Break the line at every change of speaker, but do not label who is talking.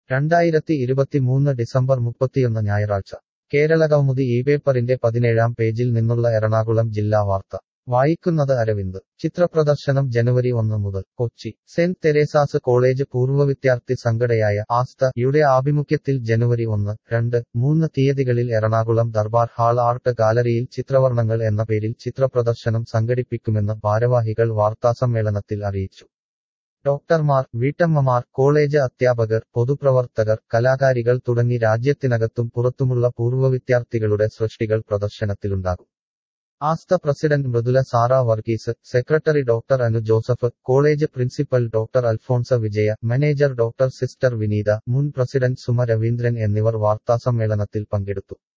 രണ്ടായിരത്തി ഇരുപത്തിമൂന്ന് ഡിസംബർ മുപ്പത്തിയൊന്ന് ഞായറാഴ്ച കേരളകൗമുദി ഈ പേപ്പറിന്റെ പതിനേഴാം പേജിൽ നിന്നുള്ള എറണാകുളം ജില്ലാ വാർത്ത വായിക്കുന്നത് അരവിന്ദ് ചിത്രപ്രദർശനം ജനുവരി ഒന്ന് മുതൽ കൊച്ചി സെന്റ് തെരേസാസ് കോളേജ് പൂർവ്വ വിദ്യാർത്ഥി സംഘടനയായ ആസ്ത യുടെ ആഭിമുഖ്യത്തിൽ ജനുവരി ഒന്ന് രണ്ട് മൂന്ന് തീയതികളിൽ എറണാകുളം ദർബാർ ഹാൾ ആർട്ട് ഗാലറിയിൽ ചിത്രവർണ്ണങ്ങൾ എന്ന പേരിൽ ചിത്രപ്രദർശനം സംഘടിപ്പിക്കുമെന്ന് ഭാരവാഹികൾ വാർത്താസമ്മേളനത്തിൽ അറിയിച്ചു ഡോക്ടർമാർ വീട്ടമ്മമാർ കോളേജ് അധ്യാപകർ പൊതുപ്രവർത്തകർ കലാകാരികൾ തുടങ്ങി രാജ്യത്തിനകത്തും പുറത്തുമുള്ള പൂർവ്വ വിദ്യാർത്ഥികളുടെ സൃഷ്ടികൾ പ്രദർശനത്തിലുണ്ടാകും Aastha president Mridula Sara Varghese secretary doctor Anu Joseph college principal doctor Alphonsa Vijaya manager doctor sister Vineetha മുൻ പ്രസിഡന്റ് സുമ രവീന്ദ്രൻ എന്നിവർ വാർത്താസമ്മേളനത്തിൽ പങ്കെടുത്തു